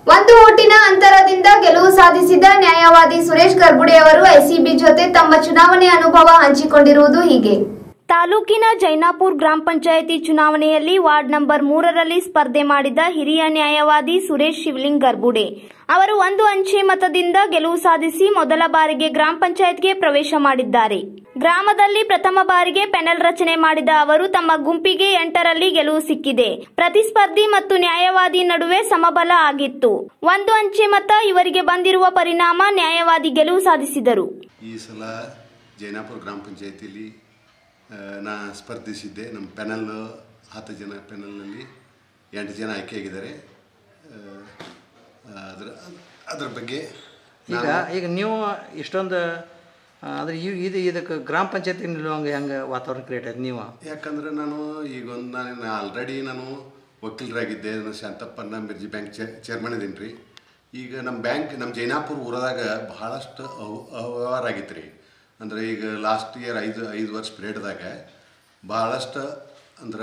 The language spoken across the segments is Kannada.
ಒಂದು ಓಟಿನ ಅಂತರದಿಂದ ಗೆಲುವು ಸಾಧಿಸಿದ ನ್ಯಾಯವಾದಿ ಸುರೇಶ್ ಗರ್ಗುಡೆ ಅವರು ಎಸಿಬಿ ಜೊತೆ ತಮ್ಮ ಚುನಾವಣೆ ಅನುಭವ ಹಂಚಿಕೊಂಡಿರುವುದು ಹೀಗೆ ತಾಲೂಕಿನ ಜೈನಾಪುರ್ ಗ್ರಾಮ ಪಂಚಾಯಿತಿ ಚುನಾವಣೆಯಲ್ಲಿ ವಾರ್ಡ್ ನಂಬರ್ ಮೂರರಲ್ಲಿ ಸ್ಪರ್ಧೆ ಮಾಡಿದ ಹಿರಿಯ ನ್ಯಾಯವಾದಿ ಸುರೇಶ್ ಶಿವಲಿಂಗ್ ಗರ್ಬುಡೆ ಅವರು ಒಂದು ಅಂಚೆ ಮತದಿಂದ ಗೆಲುವು ಸಾಧಿಸಿ ಮೊದಲ ಬಾರಿಗೆ ಗ್ರಾಮ ಪಂಚಾಯತ್ಗೆ ಪ್ರವೇಶ ಮಾಡಿದ್ದಾರೆ ಗ್ರಾಮದಲ್ಲಿ ಪ್ರಥಮ ಬಾರಿಗೆ ಪೆನಲ್ ರಚನೆ ಮಾಡಿದ ಅವರು ತಮ್ಮ ಗುಂಪಿಗೆ ಎಂಟರಲ್ಲಿ ಗೆಲುವು ಸಿಕ್ಕಿದೆ ಪ್ರತಿಸ್ಪರ್ಧಿ ಮತ್ತು ನ್ಯಾಯವಾದಿ ನಡುವೆ ಸಮಬಲ ಆಗಿತ್ತು ಒಂದು ಅಂಚೆ ಮತ ಇವರಿಗೆ ಬಂದಿರುವ ಪರಿಣಾಮ ನ್ಯಾಯವಾದಿ ಗೆಲುವು ಸಾಧಿಸಿದರು ಈ ಸಲ ಜೈನಾಪುರ ಗ್ರಾಮ ಪಂಚಾಯತಿಲಿ ನಾ ಸ್ಪರ್ಧಿಸಿದ್ದೆ ನಮ್ಮ ಪೆನಲ್ ಹತ್ತು ಜನ ಪೆನಲ್ನಲ್ಲಿ ಎಂಟು ಜನ ಆಯ್ಕೆಯಾಗಿದ್ದಾರೆ ಆ, ಅದರ ಅದ್ರ ಬಗ್ಗೆ ಈಗ ಈಗ ನೀವು ಇಷ್ಟೊಂದು ಆ, ಅಂದ್ರೆ ಇವ್ ಇದು ಇದಕ್ಕೆ ಗ್ರಾಮ ಪಂಚಾಯತಿ ನಿಲ್ಲುವಂಗೆ ಹೆಂಗೆ ವಾತಾವರಣ ಕ್ರಿಯೇಟ್ ಆಯ್ತು ನೀವು ಯಾಕಂದ್ರೆ ನಾನು ಈಗ ಒಂದು ನಾನು ಆಲ್ರೆಡಿ ನಾನು ವಕೀಲರಾಗಿದ್ದೆ ನಾನು ಶಾಂತಪ್ಪನ ಮಿರ್ಜಿ ಬ್ಯಾಂಕ್ ಚೇ ಚೇರ್ಮನ್ ಇದೀನಿ ರೀ ಈಗ ನಮ್ಮ ಬ್ಯಾಂಕ್ ನಮ್ಮ ಜೈನಾಪುರ ಊರದಾಗ ಬಹಳಷ್ಟು ಅವ್ ಅವ್ಯವಹಾರ ಆಗಿತ್ತು ರೀ ಅಂದ್ರೆ ಈಗ ಲಾಸ್ಟ್ ಇಯರ್ ಐದು ಐದು ವರ್ಷ ಪೀರಿಯಡ್ದಾಗ ಭಾಳಷ್ಟು ಅಂದ್ರೆ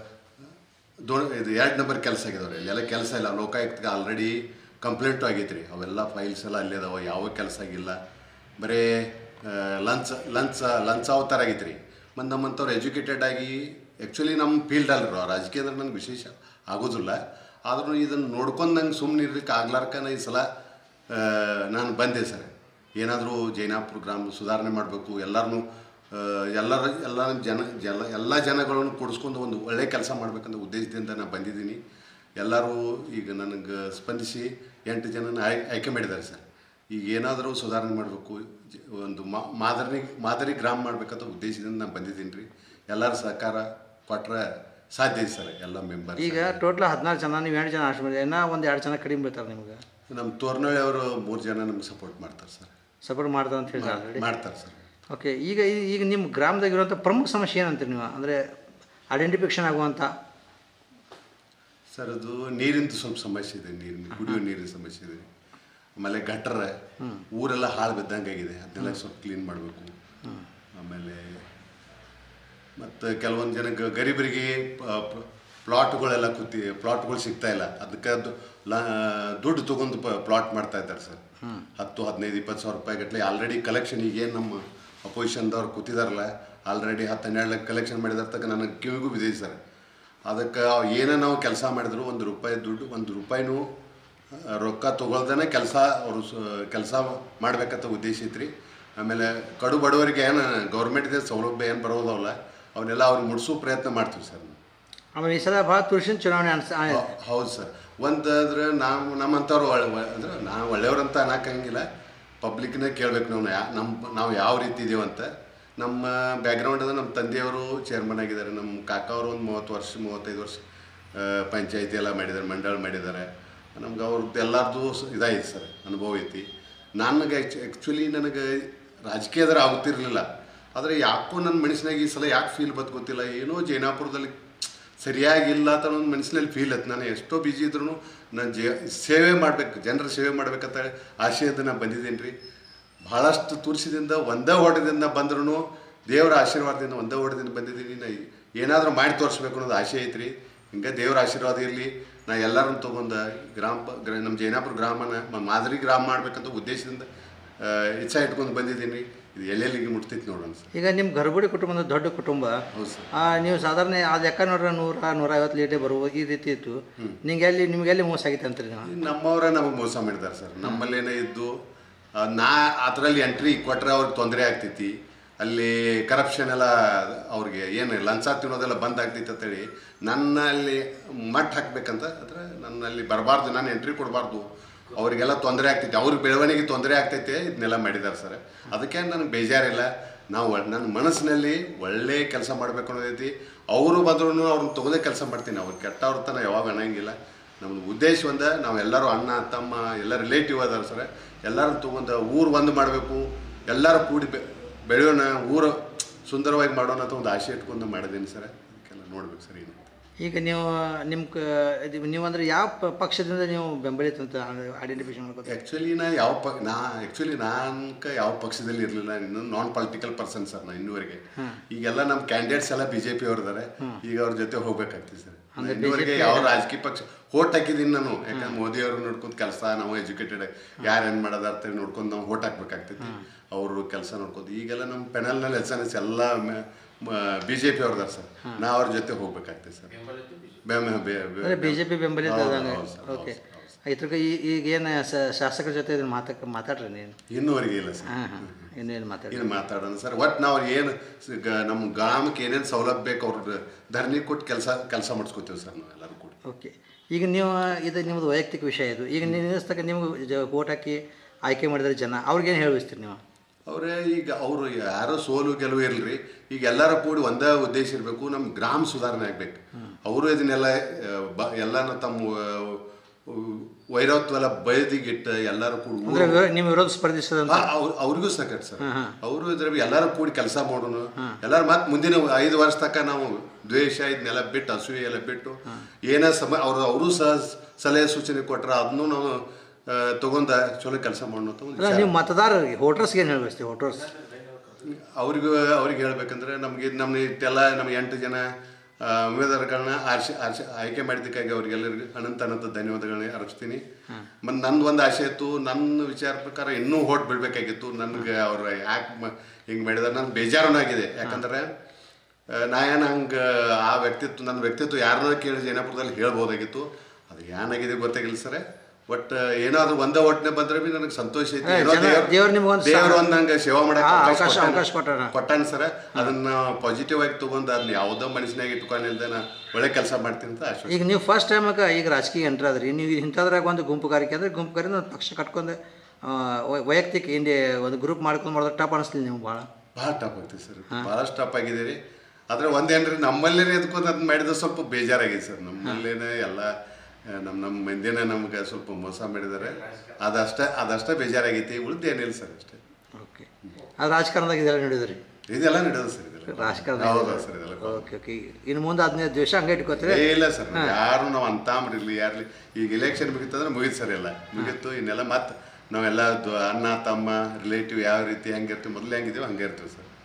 ದೊ ಇದು ಎರಡು ನಂಬರ್ ಕೆಲಸ ಆಗ್ಯದವ್ರಿ ಇಲ್ಲೆಲ್ಲ ಕೆಲಸ ಇಲ್ಲ ಲೋಕಾಯುಕ್ತಗೆ ಆಲ್ರೆಡಿ ಕಂಪ್ಲೇಂಟು ಆಗೈತೆ ರೀ ಅವೆಲ್ಲ ಫೈಲ್ಸ್ ಎಲ್ಲ ಅಲ್ಲೇ ಅದಾವ ಯಾವ ಕೆಲಸ ಆಗಿಲ್ಲ ಬರೀ ಲಂಚ್ ಲಂಚ ಲಂಚಾವತಾರ ಆಗೈತೆ ರೀ ಮತ್ತು ನಮ್ಮಂಥವ್ರು ಎಜುಕೇಟೆಡ್ ಆಗಿ ಆ್ಯಕ್ಚುಲಿ ನಮ್ಮ ಫೀಲ್ಡ್ ಅಲ್ರಿ ರಾಜಕೀಯ ಅಂದ್ರೆ ನನಗೆ ವಿಶೇಷ ಆಗೋದಿಲ್ಲ ಆದ್ರೂ ಇದನ್ನು ನೋಡ್ಕೊಂಡು ನಂಗೆ ಸುಮ್ಮನೆ ಇರ್ಲಿಕ್ಕೆ ಆಗ್ಲಾರ್ಕನ ಈ ಸಲ ಆ, ನಾನು ಬಂದೆ ಸರ್ ಏನಾದರೂ ಜೈನಾಪುರ ಗ್ರಾಮ ಸುಧಾರಣೆ ಮಾಡಬೇಕು ಎಲ್ಲರನ್ನೂ ಎಲ್ಲರ ಎಲ್ಲ ಜನ ಜನ ಎಲ್ಲ ಜನಗಳನ್ನು ಕೂಡಿಸ್ಕೊಂಡು ಒಂದು ಒಳ್ಳೆ ಕೆಲಸ ಮಾಡ್ಬೇಕಂತ ಉದ್ದೇಶದಿಂದ ನಾನು ಬಂದಿದ್ದೀನಿ ಎಲ್ಲರೂ ಈಗ ನನಗೆ ಸ್ಪಂದಿಸಿ ಎಂಟು ಜನನ ಆಯ್ ಆಯ್ಕೆ ಮಾಡಿದ್ದಾರೆ ಸರ್ ಈಗ ಏನಾದರೂ ಸುಧಾರಣೆ ಮಾಡಬೇಕು ಒಂದು ಮಾ- ಮಾದರಿ ಮಾದರಿ ಗ್ರಾಮ ಮಾಡ್ಬೇಕಂತ ಉದ್ದೇಶದಿಂದ ನಾನು ಬಂದಿದ್ದೀನಿ ರೀ ಎಲ್ಲರ ಸಹಕಾರ ಕೊಟ್ರೆ ಸಾಧ್ಯ ಇದೆ ಸರ್ ಎಲ್ಲ ಮೆಂಬರ್ ಈಗ ಟೋಟಲ್ ಹದಿನಾರು ಜನ ನೀವು ಎಂಟು ಜನ ಅಷ್ಟು ಮಾಡಿದ್ರೆ ಇನ್ನೂ ಒಂದು ಎರಡು ಜನ ಕಡಿಮೆ ಬೀಳ್ತಾರೆ ನಿಮ್ಗೆ ನಮ್ಮ ತೋರ್ನಳ್ಳಿ ಅವರು ಮೂರು ಜನ ನಮ್ಗೆ ಸಪೋರ್ಟ್ ಮಾಡ್ತಾರೆ ಸರ್ ಸಪೋರ್ಟ್ ಮಾಡ್ತಾರೆ ಅಂತ ಹೇಳಿ ಆಲ್ರೆಡಿ ಮಾಡ್ತಾರೆ ಸರ್ ಓಕೆ ಈಗ ಈ- ಈಗ ನಿಮ್ಮ ಗ್ರಾಮದಾಗ ಇರುವಂಥ ಪ್ರಮುಖ ಸಮಸ್ಯೆ ಏನಂತೀರಿ ನೀವು ಅಂದರೆ ಐಡೆಂಟಿಫಿಕೇಷನ್ ಆಗುವಂಥ ಸರ್ ಅದು ನೀರಿಂದು ಸ್ವಲ್ಪ ಸಮಸ್ಯೆ ಇದೆ ನೀರಿನ ಕುಡಿಯೋ ನೀರಿನ ಸಮಸ್ಯೆ ಇದೆ ಆಮೇಲೆ ಗಟ್ಟರ ಊರೆಲ್ಲ ಹಾಳು ಬಿದ್ದಂಗೆ ಆಗಿದೆ ಅದನ್ನೆಲ್ಲ ಸ್ವಲ್ಪ ಕ್ಲೀನ್ ಮಾಡಬೇಕು ಆಮೇಲೆ ಮತ್ತು ಕೆಲವೊಂದು ಜನ ಗ- ಗರೀಬರಿಗೆ ಪ- ಪ- ಪ್ಲಾಟ್ಗಳೆಲ್ಲ ಕೂತಿ ಪ್ಲಾಟ್ಗಳು ಸಿಗ್ತಾ ಇಲ್ಲ ಅದಕ್ಕೆ ಅದು ಲಾ ದುಡ್ಡು ತೊಗೊಂಡು ಪ್ಲಾಟ್ ಮಾಡ್ತಾ ಇದ್ದಾರೆ ಸರ್ ಹತ್ತು ಹದಿನೈದು ಇಪ್ಪತ್ತು ಸಾವಿರ ರೂಪಾಯಿ ಗಟ್ಟಲೆ ಆಲ್ರೆಡಿ ಕಲೆಕ್ಷನ್ ಈಗೇನು ನಮ್ಮ ಅಪೋಸಿಷನ್ದವ್ರು ಕೂತಿದಾರಲ್ಲ ಆಲ್ರೆಡಿ ಹತ್ತು ಹನ್ನೆರಡು ಲಕ್ಷ ಕಲೆಕ್ಷನ್ ಮಾಡಿದಾರ ತಕ್ಕ ನನಗೆ ಕಿವಿಗೂ ಬಿದ್ದಿದೆ ಸರ್ ಅದಕ್ಕೆ ಏನೇ ನಾವು ಕೆಲಸ ಮಾಡಿದ್ರು ಒಂದು ರೂಪಾಯಿ ದುಡ್ಡು ಒಂದು ರೂಪಾಯಿನೂ ಆ, ರೊಕ್ಕ ತೊಗೊಳ್ದೇ ಕೆಲಸ ಅವರು ಕೆಲಸ ಮಾಡ್ಬೇಕಂತ ಉದ್ದೇಶ ಐತ್ರಿ ಆಮೇಲೆ ಕಡು ಬಡವರಿಗೆ ಏನು ಗೌರ್ಮೆಂಟ್ದ ಸೌಲಭ್ಯ ಏನು ಬರೋದವಲ್ಲ ಅವನ್ನೆಲ್ಲ ಅವ್ರಿಗೆ ಮುಡ್ಸೋ ಪ್ರಯತ್ನ ಮಾಡ್ತೀವಿ ಸರ್ ನಾವು. ಆಮೇಲೆ ಈ ಸಲ ಭಾಳ ತುರ್ಸಿನ ಚುನಾವಣೆ ಅನ್ಸ ಹೌ- ಹೌದು ಸರ್ ಒಂದು ಅಂದ್ರೆ ನಾವು ನಮ್ಮಂಥವ್ರು ಒಳ್ಳೆ ಒಳ್ಳೆ- ಅಂದ್ರೆ ನಾವು ಒಳ್ಳೆಯವ್ರಂತ ಅನ್ನೋಕ್ಕಂಗಿಲ್ಲ ಪಬ್ಲಿಕ್ನೇ ಕೇಳ್ಬೇಕು ನಾವು ಯಾ ನಮ್ಮ ನಾವು ಯಾವ ರೀತಿ ಇದೀವಂತ ನಮ್ಮ ಬ್ಯಾಕ್ಗ್ರೌಂಡ್ ಅದ ನಮ್ಮ ತಂದೆಯವರು ಚೇರ್ಮನ್ ಆಗಿದ್ದಾರೆ ನಮ್ಮ ಕಾಕ ಅವರು ಒಂದು ಮೂವತ್ತು ವರ್ಷ ಮೂವತ್ತೈದು ವರ್ಷ ಆ, ಪಂಚಾಯತಿ ಎಲ್ಲ ಮಾಡಿದ್ದಾರೆ ಮಂಡಳ ಮಾಡಿದ್ದಾರೆ ನಮ್ಗೆ ಅವ್ರದ್ದು ಎಲ್ಲರದ್ದು ಇದಾಯ್ತು ಸರ್ ಅನುಭವ ಐತಿ ನನಗೆ ಆ್ಯಕ್ಚುಲಿ ನನಗೆ ರಾಜಕೀಯದ್ರ ಆಗುತ್ತಿರಲಿಲ್ಲ ಆದರೆ ಯಾಕೋ ನನ್ನ ಮನಸ್ಸಿನಾಗ ಈ ಸಲ ಯಾಕೆ ಫೀಲ್ ಬತ್ ಗೊತ್ತಿಲ್ಲ ಏನೋ ಜೈನಾಪುರದಲ್ಲಿ ಸರಿಯಾಗಿಲ್ಲ ಅಂತ ಒಂದು ಮನಸ್ಸಿನಲ್ಲಿ ಫೀಲ್ ಆಯ್ತು ನಾನು ಎಷ್ಟೋ ಬಿಜಿ ಇದ್ರೂ ನಾನು ಜೇ ಸೇವೆ ಮಾಡಬೇಕು ಜನರ ಸೇವೆ ಮಾಡ್ಬೇಕಂತ ಆಶಯದಿಂದ ನಾನು ಬಂದಿದ್ದೀನಿ ರೀ ಭಾಳಷ್ಟು ತುರ್ಸಿದಿಂದ ಒಂದೇ ಓಟದಿಂದ ಬಂದ್ರೂ ದೇವರ ಆಶೀರ್ವಾದದಿಂದ ಒಂದೇ ಓಟದಿಂದ ಬಂದಿದ್ದೀನಿ ನಾ ಏನಾದರೂ ಮಾಡಿ ತೋರಿಸ್ಬೇಕು ಅನ್ನೋದು ಆಸೆ ಐತ್ರಿ ಹಿಂಗೆ ದೇವರ ಆಶೀರ್ವಾದ ಇರಲಿ ನಾ ಎಲ್ಲರನ್ನು ತೊಗೊಂಡು ಗ್ರಾಮ ಪ- ಗ್ರ ನಮ್ಮ ಜೈನಾಪುರ ಗ್ರಾಮನ ಮ- ಮಾದರಿ ಗ್ರಾಮ ಮಾಡ್ಬೇಕಂತ ಉದ್ದೇಶದಿಂದ ಆ, ಇಚ್ಛೆ ಇಟ್ಕೊಂಡು ಬಂದಿದ್ದೀನಿ ಇದು ಎಲ್ಲೆಲ್ಲಿಗೆ ಮುಟ್ತೈತಿ ನೋಡೋಣ ಸರ್ ಈಗ ನಿಮ್ಮ ಗರ್ಭುಡಿ ಕುಟುಂಬದ ದೊಡ್ಡ ಕುಟುಂಬ ಹೌದು ಸರ್ ಆ, ನೀವು ಸಾಧಾರಣ ಅದು ಲೆಕ್ಕ ನೋಡ್ರೆ ನೂರ ನೂರ ಐವತ್ತು ಲೀಟರ್ ಬರುವ ಈ ರೀತಿ ಇತ್ತು ನಿಮ್ಗೆ ಎಲ್ಲಿ ನಿಮ್ಗೆ ಎಲ್ಲಿ ಮೋಸ ಆಗೈತೆ ಅಂತೀರಿ ನೀವು ನಮ್ಮವರೇ ನಮಗೆ ಮೋಸ ಮಾಡಿದ್ದಾರೆ ಸರ್ ನಮ್ಮಲ್ಲೇನೇ ಇದ್ದು ಆ, ನಾ ಅದರಲ್ಲಿ ಎಂಟ್ರಿ ಕೊಟ್ಟರೆ ಅವ್ರಿಗೆ ತೊಂದರೆ ಆಗ್ತೈತಿ ಅಲ್ಲಿ ಕರಪ್ಷನ್ ಎಲ್ಲ ಅವ್ರಿಗೆ ಏನು ಲಂಚ ತಿನ್ನೋದೆಲ್ಲ ಬಂದ್ ಆಗ್ತೈತೆ ಅಂತೇಳಿ ನನ್ನಲ್ಲಿ ಮಟ್ಟ ಹಾಕ್ಬೇಕಂತ ಅಂದ್ರೆ ನನ್ನಲ್ಲಿ ಬರಬಾರ್ದು ನಾನು ಎಂಟ್ರಿ ಕೊಡಬಾರ್ದು ಅವರಿಗೆಲ್ಲ ತೊಂದರೆ ಆಗ್ತೈತಿ ಅವ್ರಿಗೆ ಬೆಳವಣಿಗೆ ತೊಂದರೆ ಆಗ್ತೈತೆ ಇದನ್ನೆಲ್ಲ ಮಾಡಿದ್ದಾರೆ ಸರ್ ಅದಕ್ಕೆ ನನಗೆ ಬೇಜಾರಿಲ್ಲ ನಾವು ಒಳ್- ನನ್ನ ಮನಸ್ಸಿನಲ್ಲಿ ಒಳ್ಳೆ ಕೆಲಸ ಮಾಡಬೇಕು ಅನ್ನೋದೈತಿ ಅವರು ಬಂದ್ರೂ ಅವ್ರನ್ನ ತಗೋದೇ ಕೆಲಸ ಮಾಡ್ತೀನಿ ಅವ್ರು ಕೆಟ್ಟವ್ರ ತನ ಯಾವಾಗ ಅನ್ನಂಗಿಲ್ಲ ನಮ್ಮದು ಉದ್ದೇಶ ಒಂದ ನಾವೆಲ್ಲರೂ ಅಣ್ಣ ತಮ್ಮ ಎಲ್ಲ ರಿಲೇಟಿವ್ ಅದಾರ ಸರ್ ಎಲ್ಲರೂ ತೊಗೊಂಡು ಊರು ಒಂದು ಮಾಡಬೇಕು ಎಲ್ಲರೂ ಕೂಡಿ ಬೆ ಬೆಳೆಯೋಣ ಊರು ಸುಂದರವಾಗಿ ಮಾಡೋಣ ಅಂತ ಒಂದು ಆಸೆ ಇಟ್ಕೊಂಡು ಮಾಡಿದ್ದೀನಿ ಸರ್ ಅದಕ್ಕೆಲ್ಲ ನೋಡ್ಬೇಕು ಸರ್ ಏನು ಈಗ ನೀವು ನಿಮ್ಮ ಕ ಇದು ನೀವು ಅಂದ್ರೆ ಯಾವ ಪ- ಪಕ್ಷದಿಂದ ನೀವು ಬೆಂಬಲಿತ ಅಂತ ಐಡೆಂಟಿಫಿಕೇಶನ್ ಮಾಡ್ಕೋತೀರಿ ಆ್ಯಕ್ಚುಲಿ ನಾ ಯಾವ ಪ ನಾ ಆ್ಯಕ್ಚುಲಿ ನಾನ್ಕ ಯಾವ ಪಕ್ಷದಲ್ಲಿ ಇರಲಿಲ್ಲ ಇನ್ನು ನಾನ್ ಪೊಲಿಟಿಕಲ್ ಪರ್ಸನ್ ಸರ್ ನಾ ಇನ್ನೂವರೆಗೆ ಈಗೆಲ್ಲ ನಮ್ಮ ಕ್ಯಾಂಡಿಡೇಟ್ಸ್ ಎಲ್ಲ ಬಿ ಜೆ ಪಿ ಅವ್ರಿದ್ದಾರೆ ಈಗ ಅವ್ರ ಜೊತೆ ಹೋಗ್ಬೇಕಾಗ್ತದೆ ಸರ್ ಇನ್ನುವರೆಗೆ ಯಾವ ರಾಜಕೀಯ ಪಕ್ಷ ಹೋಟ್ ಹಾಕಿದ್ದೀನಿ ನಾನು ಯಾಕಂದ್ರೆ ಮೋದಿ ಅವರು ನೋಡ್ಕೊಂತ ಕೆಲಸ ನಾವು ಎಜುಕೇಟೆಡ್ ಯಾರು ಏನ್ ಮಾಡೋದ ಅಂತ ನೋಡ್ಕೊಂಡು ನಾವು ಹೋಟ್ ಹಾಕ್ಬೇಕಾಗ್ತೈತಿ ಅವರು ಕೆಲಸ ನೋಡ್ಕೊಂಡು ಈಗೆಲ್ಲ ನಮ್ಮ ಪೆನಲ್ನಲ್ಲಿ ಎಸ್ ಎನ್ ಎಸ್ ಎಲ್ಲ ಬಿ ಜೆ ಪಿ ಅವ್ರದಾರ ಸರ್ ನಾ ಅವ್ರ ಜೊತೆ ಹೋಗ್ಬೇಕಾಗ್ತೈತೆ ಸರ್ ಬೆಮ್ಮ- ಬೆ- ಬೆ- ಅಂದರೆ ಬಿ ಜೆ ಪಿ ಬೆಂಬಲಿತ ಹೌದು, ಅದಂಗೆ ಹೌದು ಸರ್, ಓಕೆ ಹೌದು, ಇದ್ರಿಗೆ ಈಗ ಏನು ಶಾಸಕರ ಜೊತೆ ಇದನ್ನ ಮಾತಾಕ ಮಾತಾಡ್ರಿ ನೀನು ಇನ್ನೂವರೆಗೆ ಇಲ್ಲ ಸರ್ ಹಾಂ ಹಾಂ ಇನ್ನೇನು ಮಾತಾಡ್ರಿ ಏನು ಮಾತಾಡೋಣ ಸರ್ ಒಟ್ಟು ನಾವು ಏನು ಸ- ಗ- ನಮ್ಮ ಗ್ರಾಮಕ್ಕೆ ಏನೇನು ಸೌಲಭ್ಯ ಬೇಕು ಅವ್ರ ಧರಣಿ ಕೊಟ್ಟು ಕೆಲಸ ಕೆಲಸ ಮಾಡಿಸ್ಕೋತೀವಿ ಸರ್ ನಾವು ಎಲ್ಲರೂ ಕೂಡ ಓಕೆ ಈಗ ನೀವು ಇದು ನಿಮ್ಮದು ವೈಯಕ್ತಿಕ ವಿಷಯ ಇದು ಈಗ ನೀವು ನಿಲ್ಲಿಸ್ತಕ್ಕ ನಿಮ್ಗೆ ಜ ಓಟ್ ಹಾಕಿ ಆಯ್ಕೆ ಮಾಡಿದ್ರೆ ಜನ ಅವ್ರಿಗೇನು ಹೇಳಿಸ್ತೀರಿ ನೀವು ಅವರೇ ಈಗ ಅವರು ಯಾರೋ ಸೋಲು ಗೆಲುವು ಇರಲ್ರಿ ಈಗ ಎಲ್ಲರೂ ಕೂಡಿ ಒಂದೇ ಉದ್ದೇಶ ಇರಬೇಕು ನಮ್ಮ ಗ್ರಾಮ ಸುಧಾರಣೆ ಆಗ್ಬೇಕು ಅವರು ಇದನ್ನೆಲ್ಲ ಆ, ಬ ಎಲ್ಲಾನು ತಮ್ಮ ಆ, ವೈರತ್ವ ಎಲ್ಲ ಬಯದಿಗಿಟ್ಟು ಎಲ್ಲರೂ ಕೂಡಿ ಊರು- ಅಂದರೆ ನಿಮ್ಮ ವಿರೋಧ ಸ್ಪರ್ಧಿಸೋದಂತ ಆ, ಅವ್ರ್- ಅವ್ರಿಗೂ ಸಂಕಟ ಸರ್ ಅವರು ಇದ್ರ ಎಲ್ಲರೂ ಕೂಡಿ ಕೆಲಸ ಮಾಡೋಣ ಎಲ್ಲರೂ ಮತ್ತೆ ಮುಂದಿನ ಐದು ವರ್ಷ ತನಕ ನಾವು ದ್ವೇಷ ಇದನ್ನೆಲ್ಲ ಬಿಟ್ಟು ಅಸೂಯೆ ಎಲ್ಲ ಬಿಟ್ಟು ಏನೇ ಸಮ ಅವರು ಅವರು ಸಹ ಸಲಹೆ ಸೂಚನೆ ಕೊಟ್ರ ಅದನ್ನು ನಾವು ಆ, ತಗೊಂಡ ಚಲೋ ಕೆಲಸ ಮಾಡೋಣ ಅಂತ ಒಂದು ಅಲ್ಲ ನೀವು ಮತದಾರರಿಗೆ ವೋಟರ್ಸ್ಗೆ ಏನು ಹೇಳಿಸ್ತೀವಿ ವೋಟರ್ಸ್ ಅವ್ರಿಗೂ ಅವ್ರಿಗೆ ಹೇಳ್ಬೇಕಂದ್ರೆ ನಮಗೆ ನಮ್ಮ ಇಷ್ಟೆಲ್ಲ ನಮ್ಮ ಎಂಟು ಜನ ಆ, ಉಮೇದುವಾರಗಳನ್ನ ಆರ್ಸಿ ಆರ್ಸಿ ಆಯ್ಕೆ ಮಾಡಿದ್ದಕ್ಕಾಗಿ ಅವ್ರಿಗೆಲ್ಲರಿಗೂ ಅನಂತ ಅನಂತ ಧನ್ಯವಾದಗಳನ್ನ ಅರ್ಪಿಸ್ತೀನಿ ಮತ್ತು ನಂದು ಒಂದು ಆಸೆ ಇತ್ತು ನನ್ನ ವಿಚಾರ ಪ್ರಕಾರ ಇನ್ನೂ ಹೋಟ್ ಬೀಳ್ಬೇಕಾಗಿತ್ತು ನನಗೆ ಅವ್ರು ಯಾಕೆ ಹಿಂಗೆ ಮಾಡಿದಾರೆ ನನ್ನ ಬೇಜಾರನೂ ಆಗಿದೆ ಯಾಕಂದ್ರೆ ಆ, ನಾ ಏನು ಹಂಗೆ ಆ ವ್ಯಕ್ತಿತ್ವ ನನ್ನ ವ್ಯಕ್ತಿತ್ವ ಯಾರನ್ನ ಕೇಳಿ ಜೈನಾಪುರದಲ್ಲಿ ಹೇಳ್ಬೋದಾಗಿತ್ತು ಅದು ಏನಾಗಿದೆ ಗೊತ್ತಾಗಿಲ್ಲ ಸರ್ ಬಟ್ ಏನಾದ್ರು ಒಂದೇ ಒಟ್ಟಿನ ಬಂದ್ರೆ ಬಿ ನನಗೆ ಸಂತೋಷ ಐತಿ ಏ, ಏನೋ ಜನ- ದೇವ್ರು- ದೇವ್ರು ನಿಮ್ಗೊಂದು ದೇವ್ರು ಒಂದು ನಂಗೆ ಸೇವಾ ಮಾಡಕ್ಕೆ ಆ, ಅವಕಾಶ ಅವಕಾಶ- ಕೊಟ್ಟಾನ. ಅವಕಾಶ ಕೊಟ್ಟಾನ. ಕೊಟ್ಟಾನ ಸರ್ ಅದನ್ನ ಪಾಸಿಟಿವ್ ಆಗಿ ತಗೊಂಡು ಅದನ್ನ ಯಾವುದೋ ಮನಸ್ಸಿನಾಗ ಇಟ್ಕೊಂಡಿಲ್ದೆ ನಾ ಒಳ್ಳೆ ಕೆಲಸ ಮಾಡ್ತೀನಿ ಅಂತ ಆಶ್ವಾಸ ಈಗ ನೀವು ಫಸ್ಟ್ ಟೈಮಾಗ ಈಗ ರಾಜಕೀಯ ಎಂಟ್ರ್ ಆದ್ರಿ ನೀವು ಇಂಥದ್ರಾಗ ಒಂದು ಗುಂಪುಗಾರಿಕೆ ಅಂದರೆ ಗುಂಪುಗಾರಿಕೆ ಒಂದು ಪಕ್ಷ ಕಟ್ಕೊಂಡು ಆ, ವೈ- ವೈಯಕ್ತಿಕ ಇಂಡಿ ಒಂದು ಗ್ರೂಪ್ ಮಾಡ್ಕೊಂಡು ಮಾಡಿದ್ರೆ ಟಪ್ ಅನಿಸ್ಲಿಲ್ಲ ನೀವು ಭಾಳ ಭಾಳ ಟಫ್ ಆಗ್ತದೆ ಸರ್ ಭಾಳಷ್ಟು ಟಫ್ ಆಗಿದೆ ರೀ ಆದರೆ ಒಂದೇನ್ರಿ ನಮ್ಮಲ್ಲೇ ಎದ್ಕೊಂಡು ಅದನ್ನ ಮಾಡಿದ್ರೆ ಸ್ವಲ್ಪ ಬೇಜಾರಾಗಿದೆ ಸರ್ ನಮ್ಮಲ್ಲೇನೆ ಎಲ್ಲ ಆ, ನಮ್ಮ ನಮ್ಮ ಮಂದಿನ ನಮ್ಗೆ ಸ್ವಲ್ಪ ಮೋಸ ಮಾಡಿದ್ದಾರೆ ಅದಷ್ಟೇ ಅದಷ್ಟೇ ಬೇಜಾರಾಗೈತಿ ಉಳಿದು ಏನಿಲ್ಲ ಸರ್ ಅಷ್ಟೇ ಓಕೆ ಅದು ರಾಜಕಾರಣದಾಗ ಇದೆಲ್ಲ ನಡೆದ್ರಿ ಇದೆಲ್ಲ ನಡೆಯೋದು ಸರ್ ಇದೆಲ್ಲ ರಾಜಕಾರಣ ಹೌದು ಸರ್ ಇದೆಲ್ಲ ಓಕೆ ಓಕೆ ಇನ್ನು ಮುಂದೆ ಅದನ್ನ ದ್ವೇಷ ಹಂಗೆ ಇಟ್ಕೋತೀರಿ ಏ ಇಲ್ಲ ಸರ್ ಯಾರು ನಾವು ಅಂತಾಮ್ರಿರ್ಲಿ ಯಾರ್ಲಿ ಈಗ ಇಲೆಕ್ಷನ್ ಮುಗಿತಂದ್ರೆ ಮುಗೀತು ಸರ್ ಎಲ್ಲ ಮುಗೀತು ಇನ್ನೆಲ್ಲ ಮತ್ತೆ ನಾವೆಲ್ಲ ದ- ಅಣ್ಣ ತಮ್ಮ ರಿಲೇಟಿವ್ ಯಾವ ರೀತಿ ಹೆಂಗಿರ್ತೀವಿ ಮೊದಲು ಹೆಂಗಿದೀವಿ ಹಂಗೆ ಇರ್ತೀವಿ ಸರ್